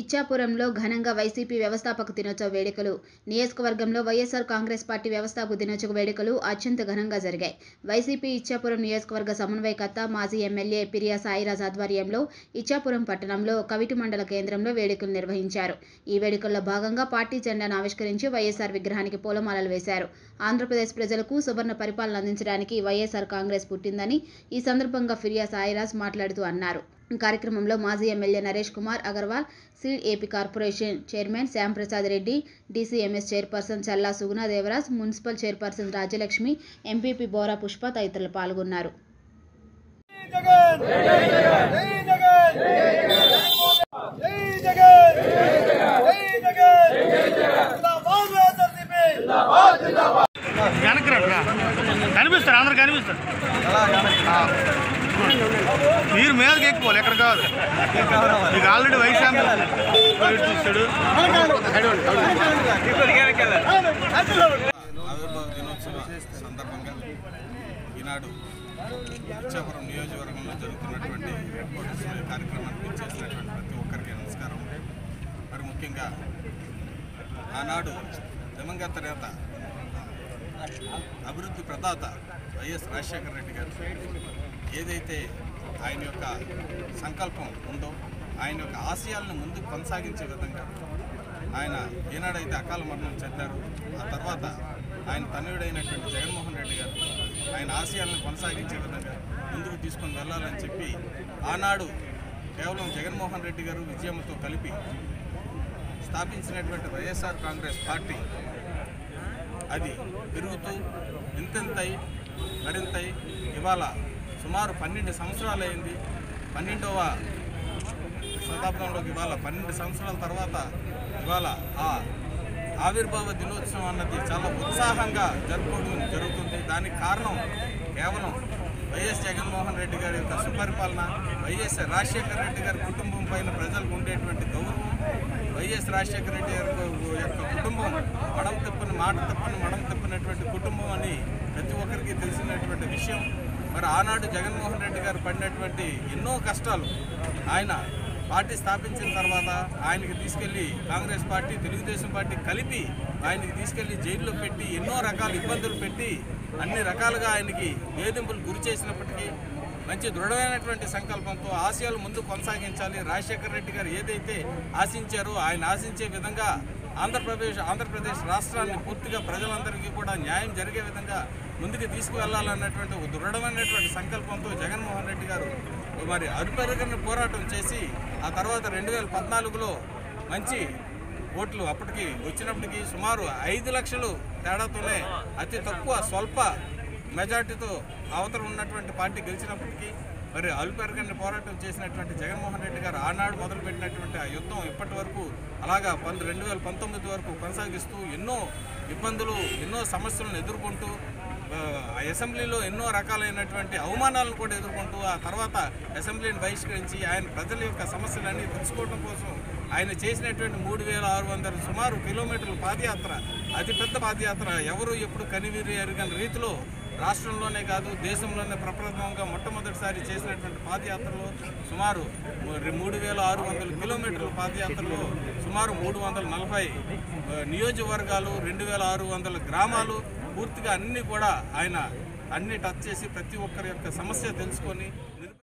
ఇచ్చాపురంలో ఘనంగా వైసీపీ వ్యవస్థాపక దినోత్సవ వేడుకలు నియోజకవర్గంలో వైఎస్ఆర్ కాంగ్రెస్ పార్టీ వ్యవస్థాపక దినోత్సవ వేడుకలు అత్యంత ఘనంగా జరిగాయి వైసీపీ ఇచ్చాపురం నియోజకవర్గ సమన్వయకర్త మాజీ ఎమ్మెల్యే పిరియా సాయిరాజ్ ఆధ్వర్యంలో ఇచ్చాపురం పట్టణంలో కవిటి మండల కేంద్రంలో వేడుకలు నిర్వహించారు ఈ వేడుకల్లో భాగంగా పార్టీ జెండాను ఆవిష్కరించి వైఎస్ఆర్ విగ్రహానికి పూలమాలలు వేశారు ఆంధ్రప్రదేశ్ ప్రజలకు సువర్ణ పరిపాలన అందించడానికి వైఎస్ఆర్ కాంగ్రెస్ పుట్టిందని ఈ సందర్భంగా ఫిరియా సాయిరాజ్ మాట్లాడుతూ అన్నారు ఈ కార్యక్రమంలో మాజీ MLA Naresh Kumar Agarwal seed AP corporation chairman Shyamprasad Reddy DCMS chairperson Challa Suguna Devaraj municipal chairperson Rajyalakshmi MPP Bora Pushpa తదితరులు పాల్గొన్నారు జగన్ జై జగన్ జై జగన్ జై జగన్ జిందాబాద్ వైఎస్ఆర్సీపీ వెనక్కి రా కనిపిస్తారు అందరు కనిపిస్తారు ఆ. మీరు మీదకి ఎక్కువాలి ఎక్కడ కాదు మీకు ఆల్రెడీ వయసు ఎంత ఉంది? బయట చూస్తాడు ఆవిర్భావ దినోత్సవ సందర్భంగా ఈనాడు ఇచ్చాపురం నియోజకవర్గంలో జరుగుతున్నటువంటి హెడ్ క్వార్టర్స్ కార్యక్రమానికి చేసినటువంటి ప్రతి ఒక్కరికి నమస్కారం మరి ముఖ్యంగా ఆనాడు దివంగత నేత అభివృద్ధి ప్రదాత వైఎస్ రాజశేఖర రెడ్డి గారు ఏదైతే ఆయన యొక్క సంకల్పం ఉందో ఆయన యొక్క ఆశయాలను ముందుకు కొనసాగించే విధంగా ఆయన ఏనాడైతే అకాల మరణం చెందారు ఆ తర్వాత ఆయన తనయుడైనటువంటి జగన్మోహన్ రెడ్డి గారు ఆయన ఆశయాలను కొనసాగించే విధంగా ముందుకు తీసుకొని వెళ్ళాలని చెప్పి ఆనాడు కేవలం జగన్మోహన్ రెడ్డి గారు విజయమ్మతో కలిపి స్థాపించినటువంటి వైఎస్ఆర్ కాంగ్రెస్ పార్టీ అది పెరుగుతూ ఇంతెంతై మరింతై ఇవాళ సుమారు పన్నెండు సంవత్సరాలు అయింది పన్నెండవ శతాబ్దంలోకి ఇవాళ పన్నెండు సంవత్సరాల తర్వాత ఇవాళ ఆ ఆవిర్భావ దినోత్సవం అన్నది చాలా ఉత్సాహంగా జరుపుకోవడం జరుగుతుంది దానికి కారణం కేవలం వైఎస్ జగన్మోహన్ రెడ్డి గారి యొక్క సుపరిపాలన వైఎస్ రాజశేఖర రెడ్డి గారి కుటుంబం పైన ప్రజలకు ఉండేటువంటి గౌరవం వైఎస్ రాజశేఖర రెడ్డి గారి యొక్క కుటుంబం మడం తప్పని మాట తప్పని మడం తప్పినటువంటి కుటుంబం అని ప్రతి ఒక్కరికి తెలిసినటువంటి విషయం మరి ఆనాడు జగన్మోహన్ రెడ్డి గారు పడినటువంటి ఎన్నో కష్టాలు ఆయన పార్టీ స్థాపించిన తర్వాత ఆయనకి తీసుకెళ్లి కాంగ్రెస్ పార్టీ తెలుగుదేశం పార్టీ కలిపి ఆయనకి తీసుకెళ్లి జైల్లో పెట్టి ఎన్నో రకాల ఇబ్బందులు పెట్టి అన్ని రకాలుగా ఆయనకి వేధింపులు గురి చేసినప్పటికీ మంచి దృఢమైనటువంటి సంకల్పంతో ఆశయాలు ముందు కొనసాగించాలి రాజశేఖర రెడ్డి గారు ఏదైతే ఆశించారో ఆయన ఆశించే విధంగా ఆంధ్రప్రదేశ్ ఆంధ్రప్రదేశ్ రాష్ట్రాన్ని పూర్తిగా ప్రజలందరికీ కూడా న్యాయం జరిగే విధంగా ముందుకు తీసుకువెళ్లాలన్నటువంటి ఒక దృఢమైనటువంటి సంకల్పంతో జగన్మోహన్ రెడ్డి గారు మరి అరుపెరగని పోరాటం చేసి ఆ తర్వాత రెండు వేల పద్నాలుగులో మంచి ఓట్లు అప్పటికి వచ్చినప్పటికీ సుమారు ఐదు లక్షలు తేడాతోనే అతి తక్కువ స్వల్ప మెజార్టీతో అవతల ఉన్నటువంటి పార్టీ గెలిచినప్పటికీ మరి అల్పెరగని పోరాటం చేసినటువంటి జగన్మోహన్ రెడ్డి గారు ఆనాడు మొదలుపెట్టినటువంటి ఆ యుద్ధం ఇప్పటి వరకు అలాగా పంత రెండు వేల పంతొమ్మిది వరకు కొనసాగిస్తూ ఎన్నో ఇబ్బందులు ఎన్నో సమస్యలను ఎదుర్కొంటూ ఆ, అసెంబ్లీలో ఎన్నో రకాలైనటువంటి అవమానాలను కూడా ఎదుర్కొంటూ ఆ తర్వాత అసెంబ్లీని బహిష్కరించి ఆయన ప్రజల యొక్క సమస్యలన్నీ తెలుసుకోవడం కోసం ఆయన చేసినటువంటి మూడు వేల ఆరు వందల సుమారు కిలోమీటర్ల పాదయాత్ర అతిపెద్ద పాదయాత్ర ఎవరు ఎప్పుడు కనివీరి ఎరగని రీతిలో రాష్ట్రంలోనే కాదు దేశంలోనే ప్రప్రథమంగా మొట్టమొదటిసారి చేసినటువంటి పాదయాత్రలో సుమారు మూడు వేల ఆరు వందల కిలోమీటర్ల పాదయాత్రలో సుమారు మూడు వందల నలభై ఆ, నియోజకవర్గాలు రెండు వేల ఆరు వందల గ్రామాలు పూర్తిగా అన్నీ కూడా ఆయన అన్ని టచ్ చేసి ప్రతి ఒక్కరి యొక్క సమస్య తెలుసుకొని నిరు-